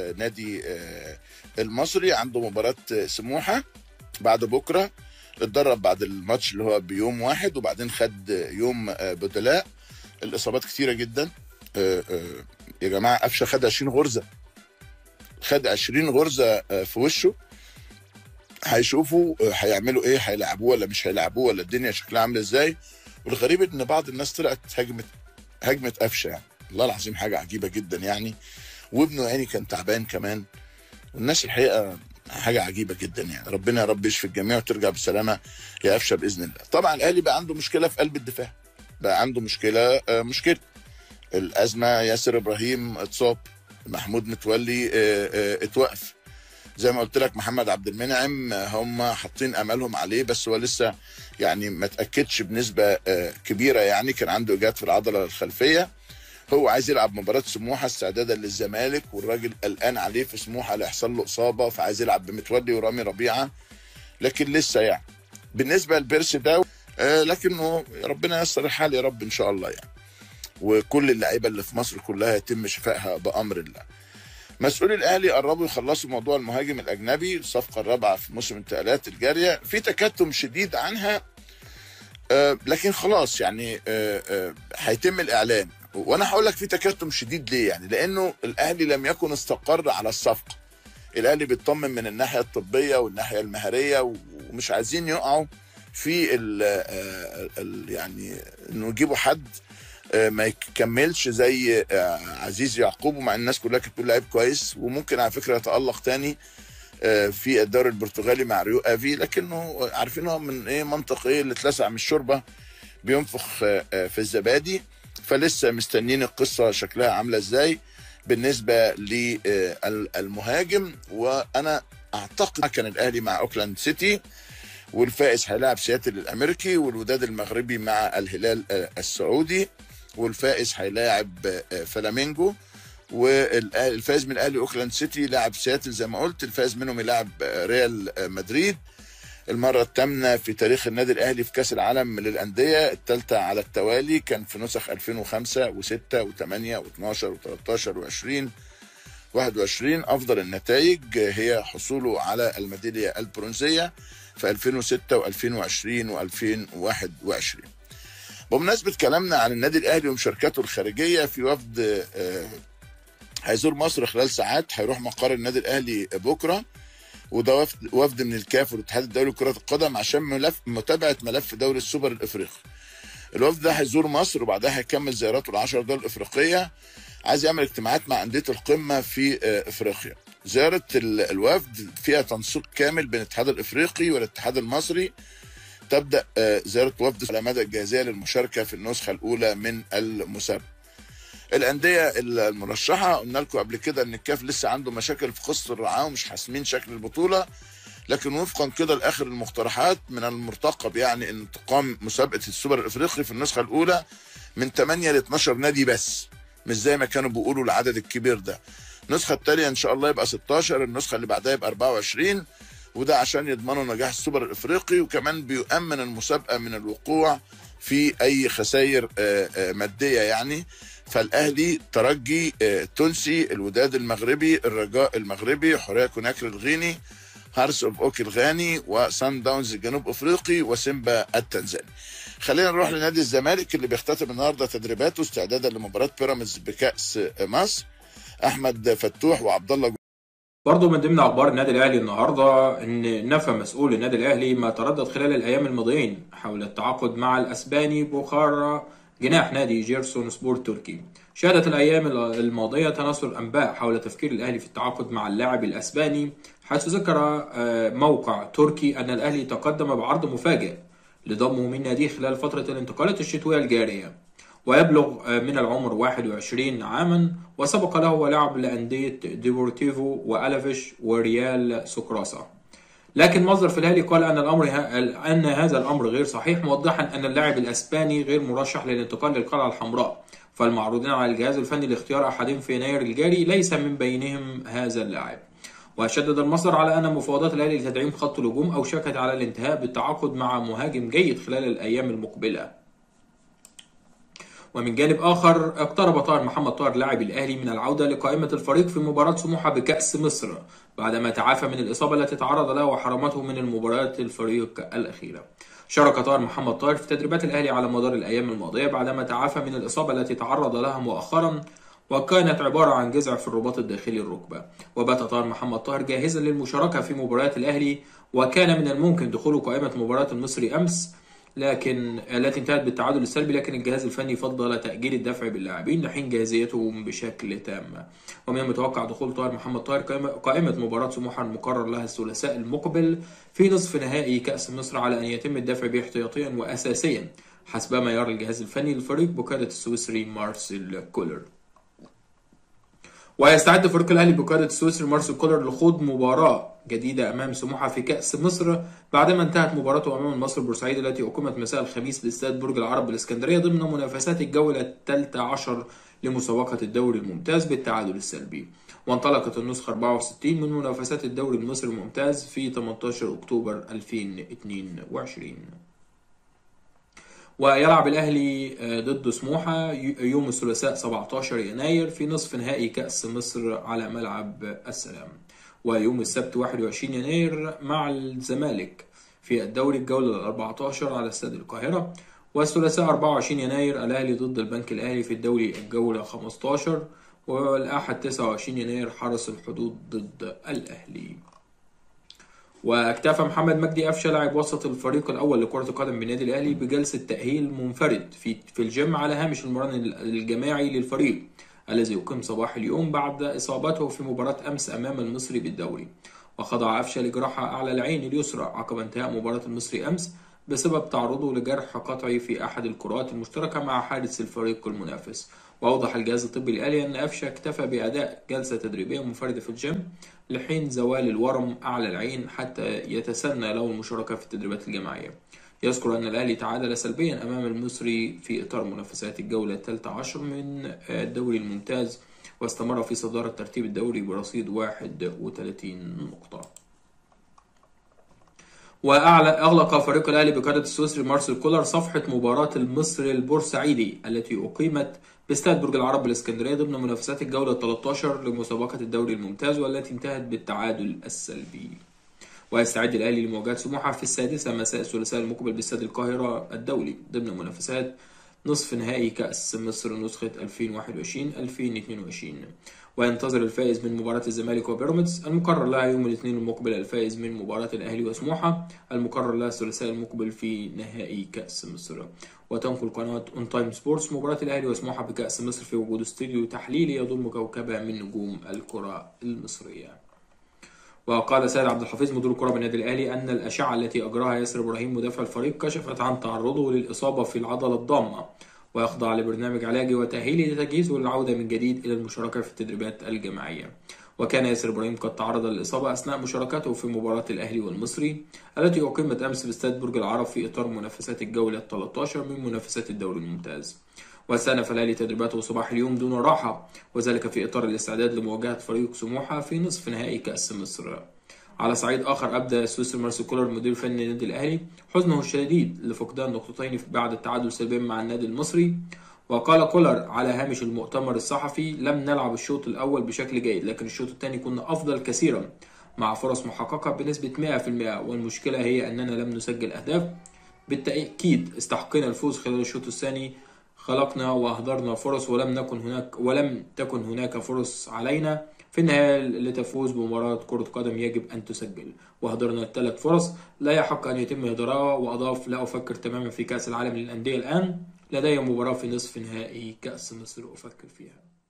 نادي المصري عنده مباراه سموحه بعد بكره اتدرب بعد الماتش اللي هو بيوم واحد وبعدين خد يوم بدلاء الاصابات كتيره جدا يا جماعه قفشه خد 20 غرزه خد 20 غرزه في وشه هيشوفوا هيعملوا ايه هيلعبوه ولا مش هيلعبوه ولا الدنيا شكلها عامله ازاي والغريب ان بعض الناس طلعت هجمت هجمه قفشه يعني والله العظيم حاجه عجيبه جدا يعني وابنه يعني كان تعبان كمان والناس الحقيقه حاجه عجيبه جدا يعني ربنا يا رب يشفي الجميع وترجع بالسلامه يا قفشه باذن الله طبعا الاهلي بقى عنده مشكله في قلب الدفاع بقى عنده مشكله مشكله الازمه ياسر ابراهيم اتصاب محمود متولي اتوقف زي ما قلت لك محمد عبد المنعم هم حاطين املهم عليه بس هو لسه يعني ما تاكدش بنسبه كبيره يعني كان عنده اجهاد في العضله الخلفيه هو عايز يلعب مباراه سموحه استعدادا للزمالك والراجل قلقان عليه في سموحه لا يحصل له اصابه فعايز يلعب بمتولي ورامي ربيعه لكن لسه يعني بالنسبه لبيرسي ده لكنه ربنا ييسر الحال يا رب ان شاء الله يعني وكل اللعيبه اللي في مصر كلها يتم شفائها بامر الله مسؤولي الاهلي قربوا يخلصوا موضوع المهاجم الاجنبي الصفقه الرابعه في موسم الانتقالات الجاريه في تكتم شديد عنها آه لكن خلاص يعني آه آه هيتم الاعلان وانا هقول لك في تكتم شديد ليه يعني لانه الاهلي لم يكن استقر على الصفقه الاهلي بيطمن من الناحيه الطبيه والناحيه المهريه ومش عايزين يقعوا في ال ال يعني انه يجيبوا حد ما يكملش زي عزيز يعقوب ومع الناس كلها كانت بتقول لعيب كويس وممكن على فكره يتالق تاني في الدوري البرتغالي مع ريو افي لكنه عارفين هو من ايه منطق ايه اللي اتلسع من الشوربه بينفخ في الزبادي فلسه مستنيين القصه شكلها عامله ازاي بالنسبه للمهاجم وانا اعتقد كان الاهلي مع اوكلاند سيتي والفائز هيلاعب سياتل الامريكي والوداد المغربي مع الهلال السعودي والفائز هيلاعب فلامينجو والفائز من الاهلي اوكلاند سيتي لاعب سياتل زي ما قلت الفائز منهم يلاعب ريال مدريد المرة الثامنة في تاريخ النادي الأهلي في كأس العالم للأندية الثالثة على التوالي كان في نسخ 2005 و6 و8 و12 و13 و20 21 أفضل النتائج هي حصوله على الميدالية البرونزية في 2006 و2020 و2021 بمناسبة كلامنا عن النادي الأهلي ومشاركاته الخارجية في وفد هيزور مصر خلال ساعات هيروح مقر النادي الأهلي بكرة وده وفد وفد من الكاف والاتحاد الدولي لكرة القدم عشان ملف متابعة ملف دوري السوبر الإفريقي الوفد ده هيزور مصر وبعدها هيكمل زياراته العشر دول الإفريقية عايز يعمل اجتماعات مع أندية القمة في إفريقيا زيارة الوفد فيها تنسيق كامل بين الاتحاد الإفريقي والاتحاد المصري تبدأ زيارة وفد على مدى الجاهزية للمشاركة في النسخة الأولى من المسابقة الانديه المرشحه قلنا لكم قبل كده ان الكاف لسه عنده مشاكل في قصه الرعاه ومش حاسمين شكل البطوله لكن وفقا كده لاخر المقترحات من المرتقب يعني ان تقام مسابقه السوبر الافريقي في النسخه الاولى من 8 ل 12 نادي بس مش زي ما كانوا بيقولوا العدد الكبير ده النسخه التاليه ان شاء الله يبقى 16 النسخه اللي بعدها يبقى 24 وده عشان يضمنوا نجاح السوبر الافريقي وكمان بيؤمن المسابقه من الوقوع في اي خسائر ماديه يعني فالاهلي ترجي تونسي الوداد المغربي الرجاء المغربي حوريه كوناكري الغيني هارس اوف اوك الغاني وسان داونز الجنوب افريقي وسيمبا التنزاني خلينا نروح لنادي الزمالك اللي بيختتم النهارده تدريباته استعدادا لمباراه بيراميدز بكاس مصر احمد فتوح وعبد الله برضه من ضمن اخبار النادي الاهلي النهارده ان نفى مسؤول النادي الاهلي ما تردد خلال الايام الماضيين حول التعاقد مع الاسباني بوخارا جناح نادي جيرسون سبور تركي شهدت الأيام الماضية تناثر أنباء حول تفكير الأهلي في التعاقد مع اللاعب الأسباني حيث ذكر موقع تركي أن الأهلي تقدم بعرض مفاجئ لضمه من ناديه خلال فترة الانتقالات الشتوية الجارية ويبلغ من العمر 21 عاما وسبق له لعب لأندية ديبورتيفو وألافيش وريال سكراسا لكن مصدر في الأهلي قال أن الأمر أن هذا الأمر غير صحيح موضحا أن اللاعب الأسباني غير مرشح للانتقال للقلعة الحمراء فالمعروضين على الجهاز الفني لاختيار أحدهم في يناير الجاري ليس من بينهم هذا اللاعب وشدد المصدر على أن مفاوضات الأهلي لتدعيم خط الهجوم أوشكت على الانتهاء بالتعاقد مع مهاجم جيد خلال الأيام المقبلة ومن جانب آخر اقترب طاهر محمد طاهر لاعب الأهلي من العودة لقائمة الفريق في مباراة سموحة بكأس مصر بعدما تعافى من الإصابة التي تعرض لها وحرمته من المباريات الفريق الأخيرة شارك طاهر محمد طاهر في تدريبات الأهلي على مدار الأيام الماضية بعدما تعافى من الإصابة التي تعرض لها مؤخرا وكانت عبارة عن جذع في الرباط الداخلي الركبة وبات طاهر محمد طاهر جاهزا للمشاركة في مباريات الأهلي وكان من الممكن دخوله قائمة مباراة المصري أمس لكن التي انتهت بالتعادل السلبي لكن الجهاز الفني فضل تأجيل الدفع باللاعبين لحين جاهزيتهم بشكل تام ومن المتوقع دخول طاهر محمد طاهر قائمة مباراة سموحة المقرر لها الثلاثاء المقبل في نصف نهائي كأس مصر على أن يتم الدفع به احتياطيا وأساسيا حسب ما يرى الجهاز الفني للفريق بقيادة السويسري مارسيل كولر ويستعد فريق الاهلي بقياده السويسري مارسيل كولر لخوض مباراه جديده امام سموحه في كاس مصر بعدما انتهت مباراته امام المصري البورسعيدي التي اقيمت مساء الخميس باستاد برج العرب بالاسكندريه ضمن منافسات الجوله الثالثه عشر لمسابقه الدوري الممتاز بالتعادل السلبي وانطلقت النسخه 64 من منافسات الدوري المصري الممتاز في 18 اكتوبر 2022 ويلعب الأهلي ضد سموحة يوم الثلاثاء 17 يناير في نصف نهائي كأس مصر على ملعب السلام ويوم السبت 21 يناير مع الزمالك في الدوري الجولة ال 14 على استاد القاهرة والثلاثاء 24 يناير الأهلي ضد البنك الأهلي في الدوري الجولة 15 والأحد 29 يناير حرس الحدود ضد الأهلي واكتفى محمد مجدي قفشه لاعب وسط الفريق الاول لكره القدم بالنادي الاهلي بجلسه تاهيل منفرد في في الجيم على هامش المران الجماعي للفريق الذي يقيم صباح اليوم بعد اصابته في مباراه امس امام المصري بالدوري وخضع قفشه لجراحه اعلى العين اليسرى عقب انتهاء مباراه المصري امس بسبب تعرضه لجرح قطعي في احد الكرات المشتركه مع حارس الفريق المنافس وأوضح الجهاز الطبي الآلي أن أفشا اكتفى بأداء جلسة تدريبية منفردة في الجيم لحين زوال الورم أعلى العين حتى يتسنى له المشاركة في التدريبات الجماعية يذكر أن الأهلي تعادل سلبيا أمام المصري في إطار منافسات الجولة الثالثة عشر من الدوري الممتاز واستمر في صدارة ترتيب الدوري برصيد 31 نقطة وأغلق فريق الأهلي بقيادة السويسري مارسيل كولر صفحة مباراة المصري البورسعيدي التي أقيمت باستاد برج العرب بالإسكندرية ضمن منافسات الجولة 13 لمسابقة الدوري الممتاز والتي انتهت بالتعادل السلبي. ويستعد الأهلي لمواجهة سموحة في السادسة مساء الثلاثاء المقبل باستاد القاهرة الدولي ضمن منافسات نصف نهائي كأس مصر نسخة 2021-2022 وينتظر الفائز من مباراة الزمالك وبيراميدز المقرر لها يوم الاثنين المقبل الفائز من مباراة الأهلي وسموحة المقرر لها الثلاثاء المقبل في نهائي كأس مصر وتنقل قناة اون تايم سبورتس مباراة الأهلي وسموحة بكأس مصر في وجود استوديو تحليلي يضم كوكبة من نجوم الكرة المصرية وقال سيد عبد الحفيظ مدير الكرة بالنادي الأهلي أن الأشعة التي أجراها ياسر إبراهيم مدافع الفريق كشفت عن تعرضه للإصابة في العضلة الضامة ويخضع لبرنامج علاجي وتأهيلي لتجهيزه للعودة من جديد إلى المشاركة في التدريبات الجماعية وكان ياسر إبراهيم قد تعرض للإصابة أثناء مشاركته في مباراة الأهلي والمصري التي أقيمت أمس باستاد برج العرب في إطار منافسات الجولة 13 من منافسات الدوري الممتاز واستأنف الأهلي تدريباته صباح اليوم دون راحة وذلك في إطار الاستعداد لمواجهة فريق سموحة في نصف نهائي كأس مصر على صعيد آخر أبدى السويسري مارسيل كولر المدير الفني للنادي الأهلي حزنه الشديد لفقدان نقطتين بعد التعادل سلبيا مع النادي المصري وقال كولر على هامش المؤتمر الصحفي لم نلعب الشوط الأول بشكل جيد لكن الشوط الثاني كنا أفضل كثيرا مع فرص محققة بنسبة 100% والمشكلة هي أننا لم نسجل أهداف بالتأكيد استحقينا الفوز خلال الشوط الثاني خلقنا وأهدرنا فرص ولم نكن هناك ولم تكن هناك فرص علينا في النهاية لتفوز بمباراة كرة قدم يجب أن تسجل وهدرنا الثلاث فرص لا يحق أن يتم إهدارها وأضاف لا أفكر تماما في كأس العالم للأندية الآن لدي مباراة في نصف نهائي كأس مصر أفكر فيها